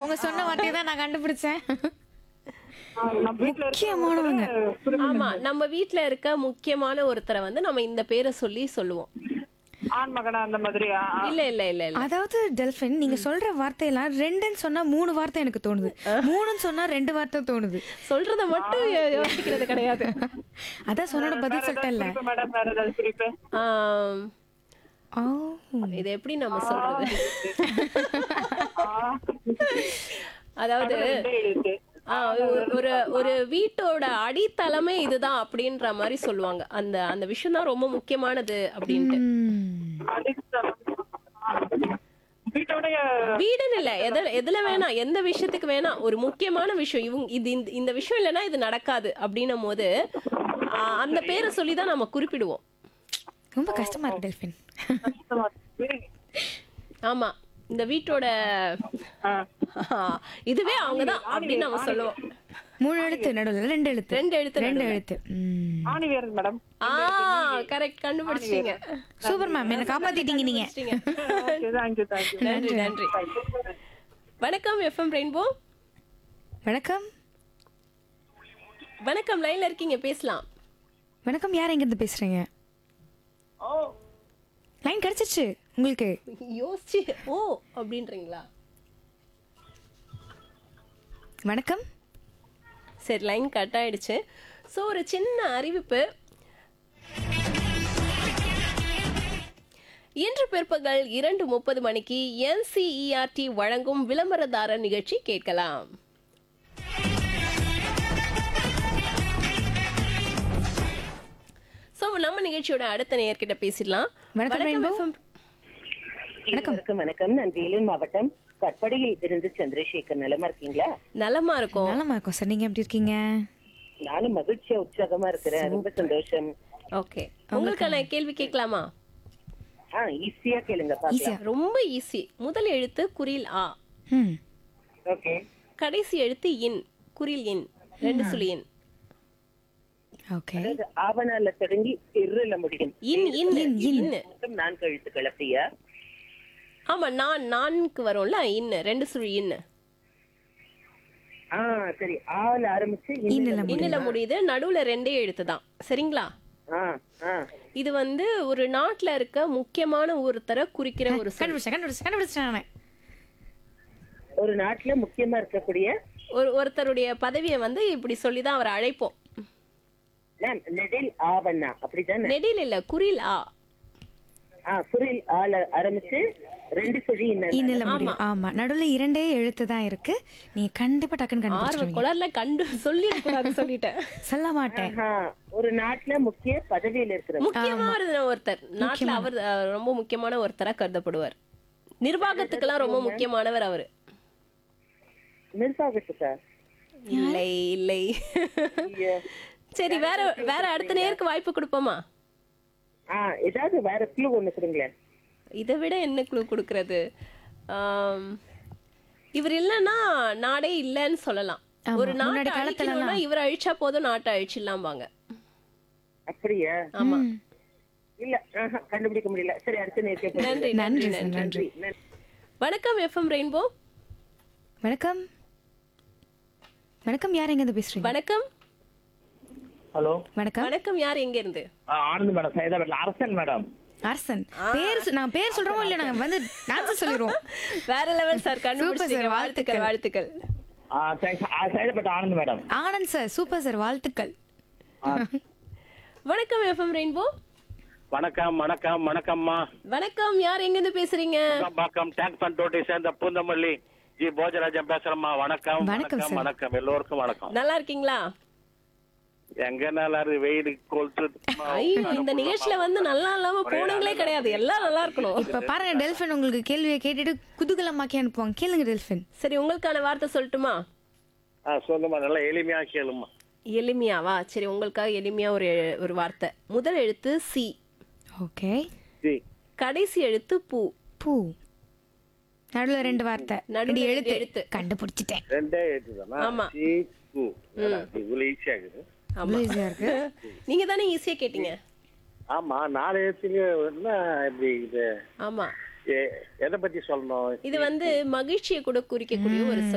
அவங்க சொன்ன வார்த்தையை தான் நான் கண்டுபிடிச்சேன் ஆ, நம்ம வீட்ல முக்கியமானவங்க. இருக்கிற ஆமா நம்ம வீட்ல இருக்க முக்கியமான ஒருத்தரை வந்து நம்ம இந்த பேரை சொல்லி சொல்லுவோம் ஆண் மகனா அந்த மாதிரி ஆ, ஆ. இல்ல இல்ல இல்ல இல்ல அதாவது டெல்பின் நீங்க சொல்ற வார்த்தையெல்லாம் ரெண்டுன்னு சொன்னா மூணு வார்த்தை எனக்கு தோணுது மூணுன்னு சொன்னா ரெண்டு வார்த்தை தோணுது சொல்றத மட்டும் யோ- யோசிக்கிறது கிடையாது அதான் சொன்னோட பதில் சொல்லிட்டேன்ல குறிப்பு மேடம் வேற ஏதாவது குறிப்பு ஆம், ஓ இது எப்படி நம்ம சொல்றது ஆ. அதாவது ரெண்டே எழுத்து ஆ, ஒரு- ஒரு ஒரு வீட்டோட அடித்தளமே இதுதான் அப்படின்ற மாதிரி சொல்லுவாங்க அந்த அந்த விஷயம் தான் ரொம்ப முக்கியமானது அப்படின்ட்டு ம். அடித்தளம். வீட்டோடைய வீடுன்னு இல்ல எதுல எதுல வேணாம் எந்த விஷயத்துக்கு வேணாம் ஒரு முக்கியமான விஷயம் இவங்க இது இந்த- இந்த விஷயம் இல்லைன்னா இது நடக்காது அப்படின்னும் போது ஆ, அந்த பேரை சொல்லி தான் நம்ம குறிப்பிடுவோம் ரொம்ப கஷ்டமா இருக்கு டெல்பின் கஷ்டமா இருக்கு. ஆமா இந்த வீட்டோட ஆ. ஆ, இதுவே அவங்கதான் அப்படின்னு நம்ம சொல்லுவோம் மூணு எழுத்து நடுவில் ரெண்டு எழுத்து ரெண்டு எழுத்து ரெண்டு நடுவுல. எழுத்து ம். ஆணி வேறு மேடம் ஆ கரெக்ட் கண்டுபிடிச்சிட்டீங்க சூப்பர் மேம் என்ன காப்பாத்திட்டீங்க நீங்க கண்டுபிடிச்சிட்டீங்க. தேங்க்யூ தேங்க்யூ நன்றி நன்றி வணக்கம் எஃப்எம் ரெயின்போ வணக்கம் வணக்கம் லைன்ல இருக்கீங்க பேசலாம் வணக்கம் யார் எங்க இருந்து பேசுறீங்க லைன் கிடைச்சிருச்சு உங்களுக்கு யோசிச்சு ஓ அப்படின்றீங்களா வணக்கம் சரி லைன் கட் ஆயிடுச்சு ஸோ ஒரு சின்ன அறிவிப்பு இன்று பிற்பகல் இரண்டு முப்பது மணிக்கு என்சிஇஆர்டி வழங்கும் விளம்பரதாரர் நிகழ்ச்சி கேட்கலாம் ஸோ நம்ம நிகழ்ச்சியோட அடுத்த நேயர்கிட்ட பேசிடலாம் வணக்கம் ரெயின்போ. FM. வணக்கம் வணக்கம் நான் வேலூர் மாவட்டம் கட்படியில் இருந்து சந்திரசேகர் நலமா இருக்கீங்களா நலமா இருக்கும் நலமா இருக்கும் சார் நீங்க எப்படி இருக்கீங்க நானும் மகிழ்ச்சியா உற்சாகமா இருக்கிறேன் ரொம்ப சந்தோஷம் ஓகே உங்களுக்கான கேள்வி கேட்கலாமா ஆ ஈஸியா கேளுங்க பாக்கலாம் ஈஸியா ரொம்ப ஈஸி முதல் எழுத்து குறில் ஆ ம் ஓகே கடைசி எழுத்து இன் குறில் இன் ரெண்டு சுழி இன் ஓகே அதாவது ஆவணால தொடங்கி இருல முடியும் இன் இன் இன் மொத்தம் நான்கு எழுத்துக்கள் அப்படியா ஆமா நான் நான்கு வரும்ல இன் ரெண்டு சுழி இன் ஆ சரி ஆல ஆரம்பிச்சு இன்னில இன்னில முடியும். இன்னில முடியுது நடுவுல ரெண்டே எழுத்து தான் சரிங்களா ஆ ஆ இது வந்து ஒரு நாட்டுல இருக்க முக்கியமான ஒருத்தரை குறிக்கிற ஒரு சொல் கண்டுபிடிச்சேன் கண்டுபிடிச்சேன் கண்டுபிடிச்சேன் நானு. ஒரு நாட்டுல முக்கியமா இருக்கக்கூடிய ஒரு ஒருத்தருடைய பதவியை வந்து இப்படி சொல்லி தான் அவரை அழைப்போம் மேம் நெடில் ஆவண்ணா அப்படித்தானே நெடில் இல்ல குறில் ஆ ஆ குரில் ஆல ஆரம்பிச்சு ரெண்டு சுழி இன்னல் இன்னில முடியும் ஆமா நடுவுல இரண்டே எழுத்து தான் இருக்கு நீங்க கண்டிப்பா டக்குன்னு ஆர்வ கண்டுபிடிச்சிருவீங்க குளர்ல கண்டு சொல்லி சொல்லிட்டேன் சொல்ல மாட்டேன் ஆஹா, ஒரு நாட்டுல முக்கிய பதவியில இருக்கிற முக்கியமான ஒருத்தர் நாட்டுல அவர் அஹ், ரொம்ப முக்கியமான ஒருத்தரா கருதப்படுவார் நிர்வாகத்துக்கெல்லாம் ரொம்ப முக்கியமானவர் அவரு நிர்வாகத்துக்கா இல்லை இல்லை சரி வேற வேற அடுத்த நேருக்கு வாய்ப்பு கொடுப்போமா ஆ ஏதாவது வேற க்ளூ ஒண்ணு கொடுங்களேன் இதை விட என்ன குழு கொடுக்கறது ஆம், இவர் இல்லைன்னா நாடே இல்லைன்னு சொல்லலாம் ஆமா, ஒரு நாட்டை முன்னாடி காலத்துல அழிக்கணும்னா இவர் அழிச்சா போதும் நாட்டை அழிச்சிடலாம்பாங்க அப்படியா ஆமா இல்ல ஆஹா, கண்டுபிடிக்க முடியல சரி அடுத்த நேரத்தை நன்றி நன்றி நன்றி சார் நன்றி நன்றி வணக்கம் எஃப்எம் ரெயின்போ வணக்கம் வணக்கம் யார் எங்க இருந்து பேசுறீங்க வணக்கம் ஹலோ வணக்கம் வணக்கம் யார் எங்க இருந்து ஆனந்த் மேடம் சைதாபேட்ல அரசன் மேடம் அரசன் பேர் சொ- நான் பேர் சொல்றோமோ இல்ல நாங்க வந்து டான்ஸ் சொல்லிடுவோம் வேற லெவல் சார் கண்டுபிடிச்சீங்க sir, வாழ்த்துக்கள் வாழ்த்துக்கள் Saidapet Anand madam Anand sir super sir வாழ்த்துக்கள் வணக்கம் எஃப்எம் ரெயின்போ வணக்கம் வணக்கம் வணக்கம்மா வணக்கம் யார் எங்க இருந்து பேசுறீங்க பாக்கம் டேங்க் பண்ட் ரோட்டை சேர்ந்த பூந்தமல்லி ஜி போஜராஜன் பேசுறேம்மா வணக்கம் வணக்கம் வணக்கம் sir. வணக்கம் எல்லோருக்கும் வணக்கம் நல்லா இருக்கீங்களா எங்க நல்லா இருக்கு வெயில் கொளுத்து ஐயோ இந்த நிகழ்ச்சியில வந்து நல்லா இல்லாம போனங்களே கிடையாது எல்லாம் நல்லா இருக்கணும் இப்ப பாருங்க டெல்பின் உங்களுக்கு கேள்வியை கேட்டுட்டு குதூகலமாக்கி அனுப்புவாங்க கேளுங்க டெல்பின் சரி உங்களுக்கான வார்த்தை சொல்லட்டுமா ஆ, சொல்லுமா நல்லா எளிமையா கேளுமா எளிமையாவா சரி உங்களுக்காக எளிமையா ஒரு ஒரு வார்த்தை முதல் எழுத்து சி ஓகே ஜி கடைசி எழுத்து பூ பூ நடுவுல ரெண்டு வார்த்தை நடுவுல ரெண்டு ரெண்டு எழுத்து எழுத்து. கண்டுபிடிச்சிட்டேன் ரெண்டே எழுத்துதானா ஆமா. ஜி கு இவ்வளவு ஈஸியா இருக்குது ஆமா இவ்வளவு ஈஸியா இருக்கு நீங்க தானே ஈஸியா கேட்டீங்க ஆமா நாலு எழுத்துலயே என்ன இப்படி இது ஆமா எ- எதை பத்தி சொல்லணும் இது வந்து மகிழ்ச்சியை கூட குறிக்கக்கூடிய ஒரு சொல்